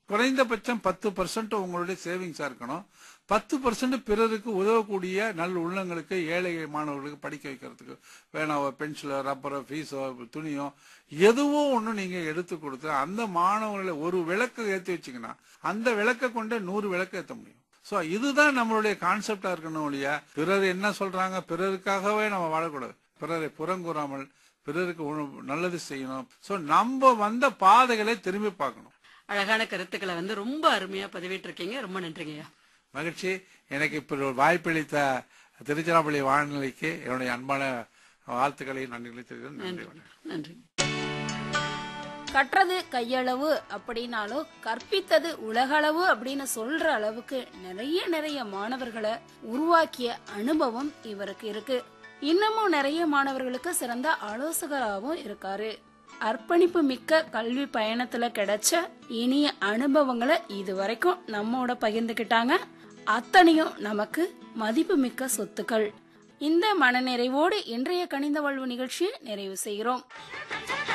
குறைந்தபட்சம் பத்து பர்சன்ட் உங்களுடைய சேவிங்ஸா இருக்கணும் பத்து பர்சன்ட் பிறருக்கு உதவக்கூடிய நல்ல உள்ளங்களுக்கு ஏழை மாணவர்களுக்கு படிக்க வைக்கிறதுக்கு வேணாவோ பென்சிலோ ரப்பரோ ஃபீஸோ துணியோ எதுவோ ஒண்ணு நீங்க எடுத்து கொடுத்து அந்த மாணவர்களை ஒரு விளக்கு ஏத்தி வச்சீங்கன்னா அந்த விளக்கை கொண்டு நூறு விளக்கு ஏத்த முடியும் சோ இதுதான் நம்மளுடைய கான்செப்டா இருக்கணும் ஒழிய பிறர் என்ன சொல்றாங்க பிறருக்காகவே நம்ம வாழக்கூடாது பிறரை புறங்கூறாமல் பிறருக்கு உணவு- நல்லது செய்யணும் சோ நம்ம வந்த பாதைகளை திரும்பி பார்க்கணும் அழகான கருத்துக்களை வந்து ரொம்ப அருமையா பதிவிட்டு இருக்கீங்க ரொம்ப நன்றிங்கய்யா மகிழ்ச்சி எனக்கு இப்ப ஒரு வாய்ப்பளித்த திருச்சிராப்பள்ளி வானொலிக்கு என்னுடைய அன்பான வாழ்த்துக்களை நன்றிகளை தெரிவிக்கிறேன் நன்றி வணக்கம். நன்றி கற்றது கையளவு அப்படின்னாலும் கற்பித்தது உலகளவு அப்படின்னு சொல்ற அளவுக்கு நிறைய நிறைய மாணவர்களை உருவாக்கிய அனுபவம் இவருக்கு இருக்கு இன்னமும் நிறைய மாணவர்களுக்கு சிறந்த ஆலோசகராகவும் இருக்காரு அர்ப்பணிப்பு மிக்க கல்வி பயணத்துல கிடைச்ச இனிய அனுபவங்களை இதுவரைக்கும் நம்மோட பகிர்ந்துக்கிட்டாங்க அத்தனையும் நமக்கு மதிப்புமிக்க சொத்துக்கள் இந்த மனநிறைவோடு இன்றைய கணித வாழ்வு நிகழ்ச்சியை நிறைவு செய்கிறோம்